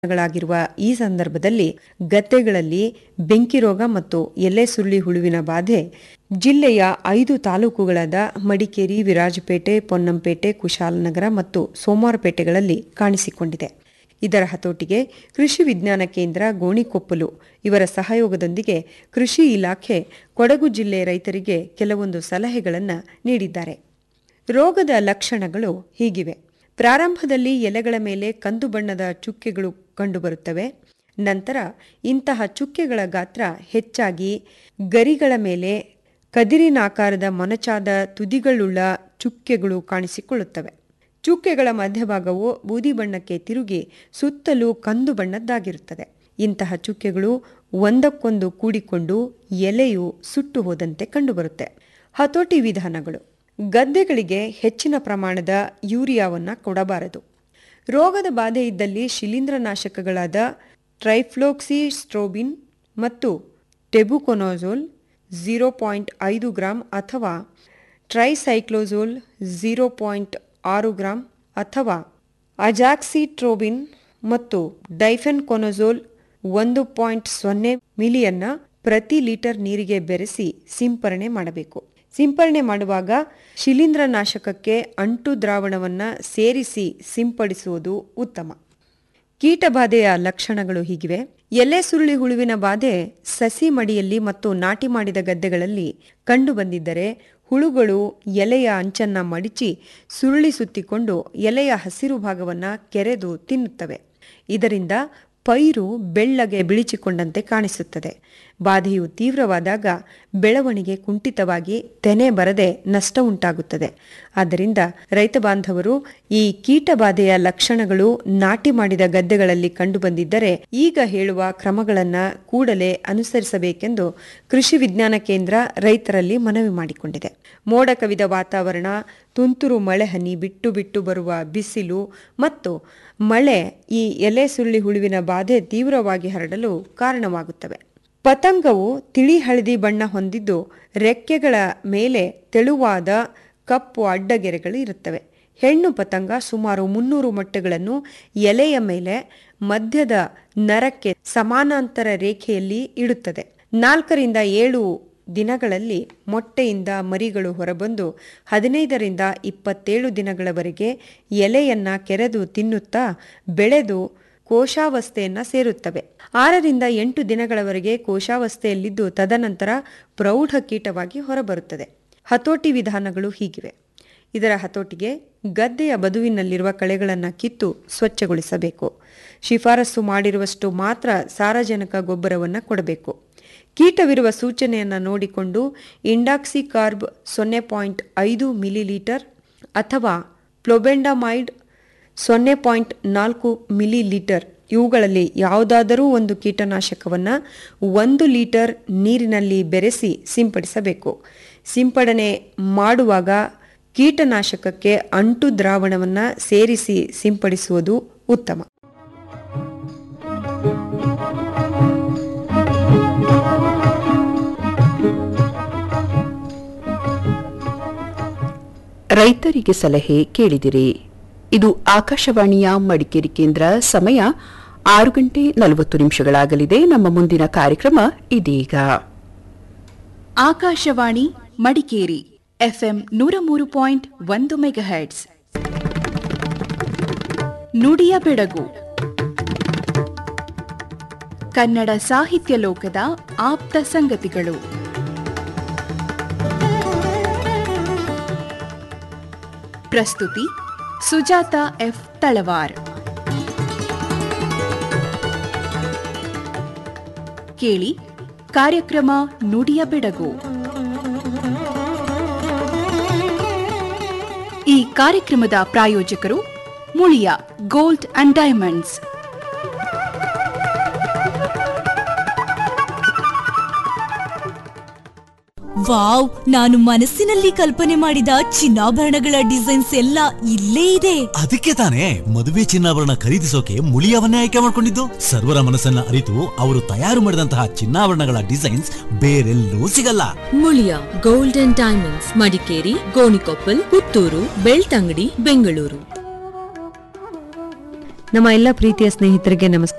ಗಳಾಗಿರುವ ಈ ಸಂದರ್ಭದಲ್ಲಿ ಗದ್ದೆಗಳಲ್ಲಿ ಬೆಂಕಿ ರೋಗ ಮತ್ತು ಎಲೆ ಸುರುಳಿ ಹುಳುವಿನ ಬಾಧೆ ಜಿಲ್ಲೆಯ ಐದು ತಾಲೂಕುಗಳಾದ ಮಡಿಕೇರಿ ವಿರಾಜಪೇಟೆ ಪೊನ್ನಂಪೇಟೆ ಕುಶಾಲನಗರ ಮತ್ತು ಸೋಮವಾರಪೇಟೆಗಳಲ್ಲಿ ಕಾಣಿಸಿಕೊಂಡಿದೆ ಇದರ ಹತೋಟಿಗೆ ಕೃಷಿ ವಿಜ್ಞಾನ ಕೇಂದ್ರ ಗೋಣಿಕೊಪ್ಪಲು ಇವರ ಸಹಯೋಗದೊಂದಿಗೆ ಕೃಷಿ ಇಲಾಖೆ ಕೊಡಗು ಜಿಲ್ಲೆ ರೈತರಿಗೆ ಕೆಲವೊಂದು ಸಲಹೆಗಳನ್ನು ನೀಡಿದ್ದಾರೆ ರೋಗದ ಲಕ್ಷಣಗಳು ಹೀಗಿವೆ ಪ್ರಾರಂಭದಲ್ಲಿ ಎಲೆಗಳ ಮೇಲೆ ಕಂದು ಬಣ್ಣದ ಚುಕ್ಕೆಗಳು ಕಂಡುಬರುತ್ತವೆ ನಂತರ ಇಂತಹ ಚುಕ್ಕೆಗಳ ಗಾತ್ರ ಹೆಚ್ಚಾಗಿ ಗರಿಗಳ ಮೇಲೆ ಕದಿರಿನಾಕಾರದ ಮೊನಚಾದ ತುದಿಗಳುಳ್ಳ ಚುಕ್ಕೆಗಳು ಕಾಣಿಸಿಕೊಳ್ಳುತ್ತವೆ ಚುಕ್ಕೆಗಳ ಮಧ್ಯಭಾಗವು ಬೂದಿ ಬಣ್ಣಕ್ಕೆ ತಿರುಗಿ ಸುತ್ತಲೂ ಕಂದು ಬಣ್ಣದ್ದಾಗಿರುತ್ತದೆ ಇಂತಹ ಚುಕ್ಕೆಗಳು ಒಂದಕ್ಕೊಂದು ಕೂಡಿಕೊಂಡು ಎಲೆಯು ಸುಟ್ಟು ಹೋದಂತೆ ಕಂಡುಬರುತ್ತೆ ಹತೋಟಿ ವಿಧಾನಗಳು ಗದ್ದೆಗಳಿಗೆ ಹೆಚ್ಚಿನ ಪ್ರಮಾಣದ ಯೂರಿಯಾವನ್ನು ಕೊಡಬಾರದು ರೋಗದ ಬಾಧೆ ಇದ್ದಲ್ಲಿ ಶಿಲೀಂಧ್ರನಾಶಕಗಳಾದ ಟ್ರೈಫ್ಲೋಕ್ಸಿಸ್ಟ್ರೋಬಿನ್ ಮತ್ತು ಟೆಬುಕೊನೋಜೋಲ್ ಝೀರೋ ಪಾಯಿಂಟ್ ಐದು ಗ್ರಾಂ ಅಥವಾ ಟ್ರೈಸೈಕ್ಲೋಝೋಲ್ ಝೀರೋ ಪಾಯಿಂಟ್ ಆರು ಗ್ರಾಂ ಅಥವಾ ಅಜಾಕ್ಸಿಟ್ರೋಬಿನ್ ಮತ್ತು ಡೈಫೆನ್ಕೊನೊಜೋಲ್ ಒಂದು ಪಾಯಿಂಟ್ ಸೊನ್ನೆ ಮಿಲಿಯನ್ನ ಪ್ರತಿ ಲೀಟರ್ ನೀರಿಗೆ ಬೆರೆಸಿ ಸಿಂಪರಣೆ ಮಾಡಬೇಕು ಸಿಂಪರಣೆ ಮಾಡುವಾಗ ಶಿಲೀಂಧ್ರನಾಶಕಕ್ಕೆ ಅಂಟು ದ್ರಾವಣವನ್ನು ಸೇರಿಸಿ ಸಿಂಪಡಿಸುವುದು ಉತ್ತಮ ಕೀಟಬಾಧೆಯ ಲಕ್ಷಣಗಳು ಹೀಗಿವೆ ಎಲೆ ಸುರುಳಿ ಹುಳುವಿನ ಬಾಧೆ ಸಸಿ ಮಡಿಯಲ್ಲಿ ಮತ್ತು ನಾಟಿ ಮಾಡಿದ ಗದ್ದೆಗಳಲ್ಲಿ ಕಂಡುಬಂದಿದ್ದರೆ ಹುಳುಗಳು ಎಲೆಯ ಅಂಚನ್ನ ಮಡಿಚಿ ಸುರುಳಿ ಸುತ್ತಿಕೊಂಡು ಎಲೆಯ ಹಸಿರು ಭಾಗವನ್ನು ಕೆರೆದು ತಿನ್ನುತ್ತವೆ ಇದರಿಂದ ಪೈರು ಬೆಳ್ಳಗೆ ಬಿಳಿಚಿಕೊಂಡಂತೆ ಕಾಣಿಸುತ್ತದೆ ಬಾಧೆಯು ತೀವ್ರವಾದಾಗ ಬೆಳವಣಿಗೆ ಕುಂಠಿತವಾಗಿ ತೆನೆ ಬರದೆ ನಷ್ಟ ಉಂಟಾಗುತ್ತದೆ ಆದ್ದರಿಂದ ರೈತ ಬಾಂಧವರು ಈ ಕೀಟಬಾಧೆಯ ಲಕ್ಷಣಗಳು ನಾಟಿ ಮಾಡಿದ ಗದ್ದೆಗಳಲ್ಲಿ ಕಂಡುಬಂದಿದ್ದರೆ ಈಗ ಹೇಳುವ ಕ್ರಮಗಳನ್ನು ಕೂಡಲೇ ಅನುಸರಿಸಬೇಕೆಂದು ಕೃಷಿ ವಿಜ್ಞಾನ ಕೇಂದ್ರ ರೈತರಲ್ಲಿ ಮನವಿ ಮಾಡಿಕೊಂಡಿದೆ ಮೋಡ ಕವಿದ ವಾತಾವರಣ ತುಂತುರು ಮಳೆ ಹನಿ ಬಿಟ್ಟು ಬಿಟ್ಟು ಬರುವ ಬಿಸಿಲು ಮತ್ತು ಮಳೆ ಈ ಎಲೆ ಸುರುಳಿ ಹುಳುವಿನ ಬಾಧೆ ತೀವ್ರವಾಗಿ ಹರಡಲು ಕಾರಣವಾಗುತ್ತವೆ ಪತಂಗವು ತಿಳಿ ಹಳದಿ ಬಣ್ಣ ಹೊಂದಿದ್ದು ರೆಕ್ಕೆಗಳ ಮೇಲೆ ತೆಳುವಾದ ಕಪ್ಪು ಅಡ್ಡಗೆರೆಗಳು ಇರುತ್ತವೆ ಹೆಣ್ಣು ಪತಂಗ ಸುಮಾರು ಮುನ್ನೂರು ಮೊಟ್ಟೆಗಳನ್ನು ಎಲೆಯ ಮೇಲೆ ಮಧ್ಯದ ನರಕ್ಕೆ ಸಮಾನಾಂತರ ರೇಖೆಯಲ್ಲಿ ಇಡುತ್ತದೆ ನಾಲ್ಕರಿಂದ ಏಳು ದಿನಗಳಲ್ಲಿ ಮೊಟ್ಟೆಯಿಂದ ಮರಿಗಳು ಹೊರಬಂದು ಹದಿನೈದರಿಂದ ಇಪ್ಪತ್ತೇಳು ದಿನಗಳವರೆಗೆ ಎಲೆಯನ್ನ ಕೆರೆದು ತಿನ್ನುತ್ತಾ ಬೆಳೆದು ಕೋಶಾವಸ್ಥೆಯನ್ನ ಸೇರುತ್ತವೆ ಆರರಿಂದ ಎಂಟು ದಿನಗಳವರೆಗೆ ಕೋಶಾವಸ್ಥೆಯಲ್ಲಿದ್ದು ತದನಂತರ ಪ್ರೌಢ ಕೀಟವಾಗಿ ಹೊರಬರುತ್ತದೆ ಹತೋಟಿ ವಿಧಾನಗಳು ಹೀಗಿವೆ ಇದರ ಹತೋಟಿಗೆ ಗದ್ದೆಯ ಬದುವಿನಲ್ಲಿರುವ ಕಳೆಗಳನ್ನು ಕಿತ್ತು ಸ್ವಚ್ಛಗೊಳಿಸಬೇಕು ಶಿಫಾರಸು ಮಾಡಿರುವಷ್ಟು ಮಾತ್ರ ಸಾರಜನಕ ಗೊಬ್ಬರವನ್ನು ಕೊಡಬೇಕು ಕೀಟವಿರುವ ಸೂಚನೆಯನ್ನು ನೋಡಿಕೊಂಡು ಇಂಡಾಕ್ಸಿ ಕಾರ್ಬ್ ಸೊನ್ನೆ ಪಾಯಿಂಟ್ ಐದು ಮಿಲಿಲೀಟರ್ ಅಥವಾ ಪ್ಲೊಬೆಂಡಮೈಡ್ ಸೊನ್ನೆ ಪಾಯಿಂಟ್ ನಾಲ್ಕು ಮಿಲಿ ಲೀಟರ್ ಇವುಗಳಲ್ಲಿ ಯಾವುದಾದರೂ ಒಂದು ಕೀಟನಾಶಕವನ್ನು ಒಂದು ಲೀಟರ್ ನೀರಿನಲ್ಲಿ ಬೆರೆಸಿ ಸಿಂಪಡಿಸಬೇಕು ಸಿಂಪಡಣೆ ಮಾಡುವಾಗ ಕೀಟನಾಶಕಕ್ಕೆ ಅಂಟು ದ್ರಾವಣವನ್ನು ಸೇರಿಸಿ ಸಿಂಪಡಿಸುವುದು ಉತ್ತಮ ರೈತರಿಗೆ ಸಲಹೆ ಕೇಳಿದಿರಿ ಇದು ಆಕಾಶವಾಣಿಯ ಮಡಿಕೇರಿ ಕೇಂದ್ರ ಸಮಯ ಆರು ಗಂಟೆ ನಲವತ್ತು ನಿಮಿಷಗಳಾಗಲಿದೆ ನಮ್ಮ ಮುಂದಿನ ಕಾರ್ಯಕ್ರಮ ಇದೀಗ ಆಕಾಶವಾಣಿ ಮಡಿಕೇರಿ ಎಫ್ಎಂ ನೂರ ಮೂರು ಪಾಯಿಂಟ್ ಒಂದು ಮೆಗಾಹೆಟ್ಸ್ ನುಡಿಯ ಬೆಡಗು ಕನ್ನಡ ಸಾಹಿತ್ಯ ಲೋಕದ ಆಪ್ತ ಸಂಗತಿಗಳು ಪ್ರಸ್ತುತಿ ಸುಜಾತ ಎಫ್ ತಳವಾರ್ ಕೇಳಿ ಕಾರ್ಯಕ್ರಮ ನುಡಿಯ ಬೆಡಗು ಈ ಕಾರ್ಯಕ್ರಮದ ಪ್ರಾಯೋಜಕರು Muliya gold and diamonds wow ನಾನು ಮನಸ್ಸಿನಲ್ಲಿ ಕಲ್ಪನೆ ಮಾಡಿದ ಚಿನ್ನಾಭರಣಗಳ ಡಿಸೈನ್ಸ್ ಎಲ್ಲ ಇಲ್ಲೇ ಇದೆ ಅದಕ್ಕೆ ತಾನೇ ಮದುವೆ ಚಿನ್ನಾಭರಣ ಖರೀದಿಸೋಕೆ ಮುಳಿಯವನ್ನೇ ಆಯ್ಕೆ ಮಾಡ್ಕೊಂಡಿದ್ದು ಸರ್ವರ ಮನಸ್ಸನ್ನ ಅರಿತು ಅವರು ತಯಾರು ಮಾಡಿದಂತಹ ಚಿನ್ನಾಭರಣಗಳ ಡಿಸೈನ್ಸ್ ಬೇರೆಲ್ಲೂ ಸಿಗಲ್ಲ Muliya gold and diamonds Madikeri Gonikoppal Puttur Belthangady Bengaluru ನಮ್ಮ ಎಲ್ಲ ಪ್ರೀತಿಯ ಸ್ನೇಹಿತರಿಗೆ ನಮಸ್ಕಾರ